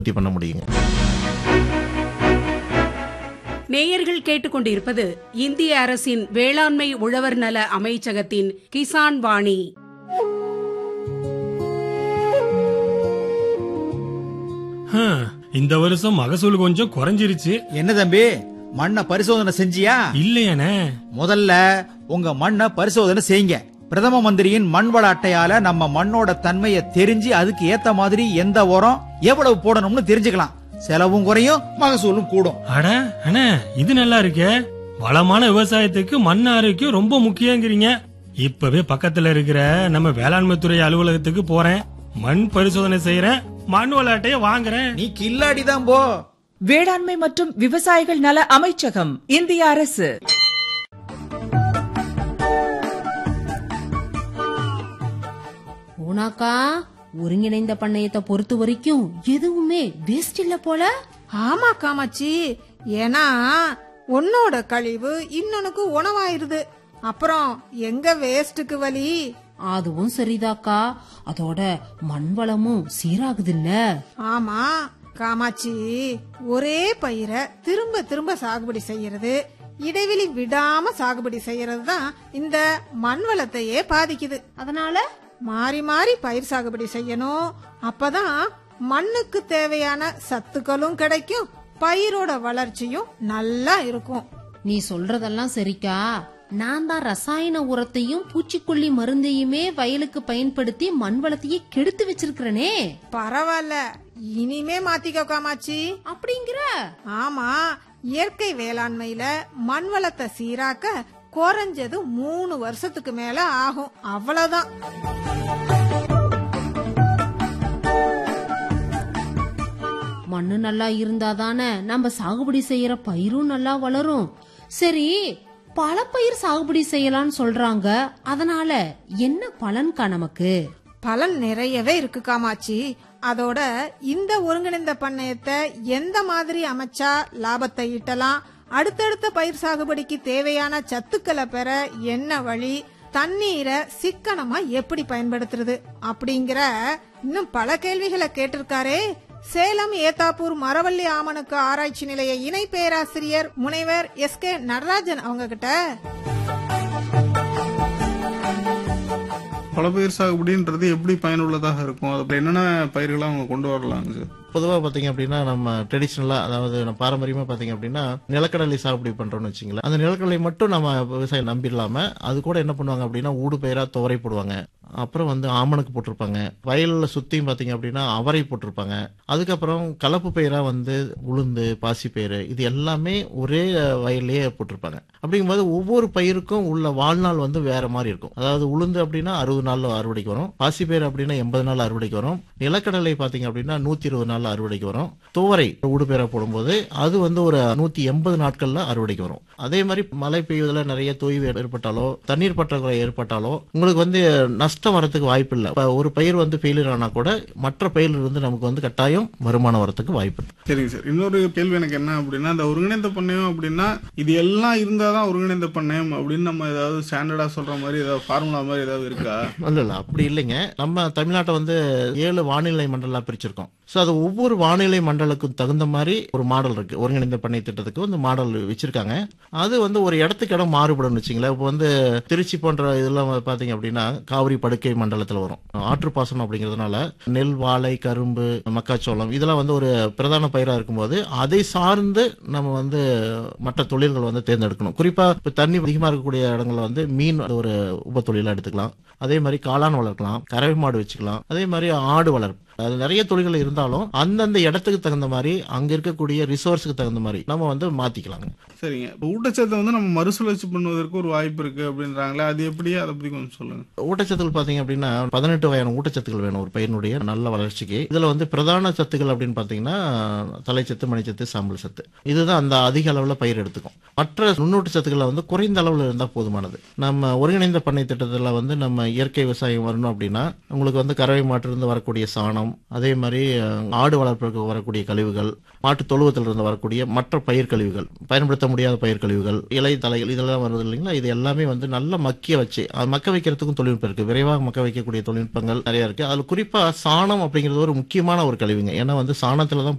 உற்பத்தி பண்ண முடியுங்க நேயர்கள் கேட்டுக்கொண்டிருப்பது இந்திய அரசின் வேளாண்மை உழவர் நல அமைச்சகத்தின் கிசான் வாணி ஹம், இந்த வருஷம் மகசூல் கொஞ்சம் குறைஞ்சிருச்சு என்ன தம்பி மண்ணை பரிசோதனை செஞ்சியா இல்லையானே முதல்ல உங்க மண்ணை பரிசோதனை செய்யுங்க பிரதம மந்திரியின் மண் வள அட்டையால நம்ம மண்ணோட தன்மையை தெரிஞ்சு அதுக்கு ஏத்த மாதிரி எந்த உரம் எவ்வளவு போடணும்னு தெரிஞ்சுக்கலாம் செலவும் குறையும் மகசூலும் கூடும் அட அண்ணே இது நல்லா இருக்கே வளமான விவசாயத்துக்கு மண் ஆரோக்கியம் ரொம்ப முக்கியங்கிறீங்க இப்பவே பக்கத்துல இருக்கிற நம்ம வேளாண்மை துறை அலுவலகத்துக்கு போறேன் மண் பரிசோதனை செய்யறேன் மண் விளையாட்டைய வாங்குறேன் நீ கில்லாடி தான் போ வேளாண்மை மற்றும் விவசாயிகள் நல அமைச்சகம் இந்திய அரசு போனாக்கா ஒருங்கிணைந்த பண்ணையத்தை பொறுத்த வரைக்கும் எதுவுமே வேஸ்ட் இல்ல போல ஆமா காமாச்சி ஏன்னா உன்னோட கழிவு இன்னொன்னுக்கு உணவாயிருது அப்புறம் எங்க வேஸ்ட்டுக்கு வலி அதுவும் சரிதாக்கா அதோட மண் வளமும் சீராகுதுல்ல ஆமா காமாட்சி ஒரே பயிரை திரும்ப திரும்ப சாகுபடி செய்யறது இடைவெளி விடாம சாகுபடி செய்யறது தான் இந்த மண் வளத்தையே பாதிக்குது அதனால மாறி மாறி பயிர் சாகுபடி செய்யணும் அப்பதான் மண்ணுக்கு தேவையான சத்துக்களும் கிடைக்கும் பயிரோட வளர்ச்சியும் நல்லா இருக்கும் நீ சொல்றதெல்லாம் சரிக்கா நான் தான் ரசாயன உரத்தையும் பூச்சிக்கொல்லி மருந்தையுமே வயலுக்கு பயன்படுத்தி மண் வளத்தையே கெடுத்து வச்சிருக்கிறனே பரவாயில்ல இனிமே மாத்திக்கோ காமாட்சி அப்படிங்கிற ஆமா இயற்கை வேளாண்மையில மண் வளத்தை சீராக்க குறைஞ்சது மூணு வருஷத்துக்கு மேல ஆகும் அவ்வளவுதான் மண்ணு நல்லா இருந்தாதானே நம்ம சாகுபடி செய்யற பயிரும் நல்லா வளரும் சரி பல பயிர் சாகுபடி செய்யலாம்னு சொல்றாங்க அதனால என்ன பலன்கா நமக்கு பலன் நிறையவே இருக்கு காமாட்சி அதோட இந்த ஒருங்கிணைந்த பண்ணையத்தை எந்த மாதிரி அமைச்சா லாபத்தை ஈட்டலாம் அடுத்தடுத்த பயிர் சாகுபடிக்கு தேவையான சத்துக்களை பெற என்ன வழி தண்ணீரை சிக்கனமா எப்படி பயன்படுத்துறது அப்படிங்கிற இன்னும் பல கேள்விகளை கேட்டிருக்காரே சேலம் ஏத்தாப்பூர் மரவள்ளி ஆமணுக்கு ஆராய்ச்சி நிலைய இணை பேராசிரியர் முனைவர் எஸ் கே நடராஜன் அவங்க கிட்ட பலப்பயிர் சாகுபடின்றது எப்படி பயனுள்ளதாக இருக்கும் அதுல என்னென்ன பயிர்களை அவங்க கொண்டு வரலாங்க சார் பொதுவாக பார்த்தீங்க அப்படின்னா நம்ம ட்ரெடிஷ்னலாக அதாவது நம்ம பாரம்பரியமாக பார்த்தீங்க அப்படின்னா நிலக்கடலை சாகுபடி பண்ணுறோம்னு வச்சுங்களேன் அந்த நிலக்கடலை மட்டும் நம்ம விவசாயம் நம்பிடலாம அது கூட என்ன பண்ணுவாங்க அப்படின்னா ஊடு பயிராக துவரை போடுவாங்க அப்புறம் வந்து ஆமணக்கு போட்டிருப்பாங்க வயலில் சுற்றியும் பார்த்தீங்க அப்படின்னா அவரை போட்டிருப்பாங்க அதுக்கப்புறம் கலப்பு பயிராக வந்து உளுந்து பாசிப்பயிறு இது எல்லாமே ஒரே வயல்லையே போட்டிருப்பாங்க அப்படிங்கும்போது ஒவ்வொரு பயிருக்கும் உள்ள வாழ்நாள் வந்து வேற மாதிரி இருக்கும் அதாவது உளுந்து அப்படின்னா அறுபது நாள் அறுவடைக்கு வரும் பாசிப்பயிறு அப்படின்னா எண்பது நாள் அறுவடைக்கு வரும் நிலக்கடலை பார்த்தீங்க அப்படின்னா நூற்றி இருபது நாள் அறுவடைக்கு வரும் துவரை ஊடுபேரா போடும்போது அது வந்து ஒரு நூற்றி எண்பது நாட்கள்ல அறுவடைக்கு வரும் அதே மாதிரி மழை பெய்வதில் நிறைய தொய்வு ஏற்பட்டாலோ தண்ணீர் பற்றாக்குறை ஏற்பட்டாலோ உங்களுக்கு வந்து நஷ்டம் வரதுக்கு வாய்ப்பு இல்லை இப்போ ஒரு பயிர் வந்து ஃபெயிலியர் ஆனா கூட மற்ற பயிரில் இருந்து நமக்கு வந்து கட்டாயம் வருமானம் வரதுக்கு வாய்ப்பு இருக்கு சரிங்க சார் இன்னொரு கேள்வி எனக்கு என்ன அப்படின்னா இந்த ஒருங்கிணைந்த பண்ணையம் அப்படின்னா இது எல்லாம் இருந்தாதான் ஒருங்கிணைந்த பண்ணையம் அப்படின்னு நம்ம ஏதாவது ஸ்டாண்டர்டா சொல்ற மாதிரி ஏதாவது ஃபார்முலா மாதிரி ஏதாவது இருக்கா இல்ல இல்ல அப்படி இல்லைங்க நம்ம தமிழ்நாட்டை வந்து ஏழு வானிலை மண்டலா பிரிச்சிருக்கோம் ஸோ அது ஒவ்வொரு வானிலை மண்டலுக்கும் தகுந்த மாதிரி ஒரு மாடல் இருக்கு ஒருங்கிணைந்த பண்ணை திட்டத்துக்கு வந்து மாடல் வச்சிருக்காங்க அது வந்து ஒரு இடத்துக்கு இடம் மாறுபடும் வச்சுங்களேன் இப்போ வந்து திருச்சி போன்ற இதெல்லாம் வந்து பாத்தீங்க அப்படின்னா காவிரி படுக்கை மண்டலத்தில் வரும் ஆற்று பாசனம் அப்படிங்கிறதுனால நெல் வாழை கரும்பு மக்காச்சோளம் இதெல்லாம் வந்து ஒரு பிரதான பயிராக இருக்கும்போது அதை சார்ந்து நம்ம வந்து மற்ற தொழில்கள் வந்து தேர்ந்தெடுக்கணும் குறிப்பா இப்போ தண்ணி அதிகமாக இருக்கக்கூடிய இடங்கள்ல வந்து மீன் அது ஒரு உப தொழிலாக எடுத்துக்கலாம் அதே மாதிரி காளான் வளர்க்கலாம் கறவை மாடு வச்சுக்கலாம் அதே மாதிரி ஆடு வளர்ப்பு அது நிறைய தொழில்கள் இருந்தாலும் அந்தந்த இடத்துக்கு தகுந்த மாதிரி அங்க இருக்கக்கூடிய ரிசோர்ஸுக்கு தகுந்த மாதிரி நம்ம வந்து மாத்திக்கலாங்க சரிங்க இப்போ ஊட்டச்சத்தை வந்து நம்ம மறுசுழற்சி பண்ணுவதற்கு ஒரு வாய்ப்பு இருக்கு அப்படின்றாங்களே அது எப்படி அதை பத்தி கொஞ்சம் சொல்லுங்க ஊட்டச்சத்துக்கள் பாத்தீங்க அப்படின்னா பதினெட்டு வகையான ஊட்டச்சத்துக்கள் வேணும் ஒரு பயிரினுடைய நல்ல வளர்ச்சிக்கு இதுல வந்து பிரதான சத்துக்கள் அப்படின்னு பாத்தீங்கன்னா தலைச்சத்து மணிச்சத்து சாம்பல் சத்து இதுதான் அந்த அதிக அளவுல பயிர் எடுத்துக்கும் மற்ற நுண்ணூட்ட சத்துக்களை வந்து குறைந்த அளவுல இருந்தா போதுமானது நம்ம ஒருங்கிணைந்த பண்ணை திட்டத்துல வந்து நம்ம இயற்கை விவசாயம் வரணும் அப்படின்னா உங்களுக்கு வந்து கறவை மாட்டிலிருந்து வரக்கூடிய சாணம் சாணம் அதே மாதிரி அஹ், ஆடு வளர்ப்புக்கு வரக்கூடிய கழிவுகள் மாட்டு தொழுவத்தில் இருந்து வரக்கூடிய மற்ற பயிர் கழிவுகள் பயன்படுத்த முடியாத பயிர் கழிவுகள் இலை தலைகள் இதெல்லாம் வருது இல்லைங்களா இது எல்லாமே வந்து நல்லா மக்கிய வச்சு அது மக்க வைக்கிறதுக்கும் தொழில்நுட்பம் இருக்கு விரைவாக மக்க வைக்கக்கூடிய தொழில்நுட்பங்கள் நிறைய இருக்கு அதுல குறிப்பா சாணம் அப்படிங்கிறது ஒரு முக்கியமான ஒரு கழிவுங்க ஏன்னா வந்து சாணத்துல தான்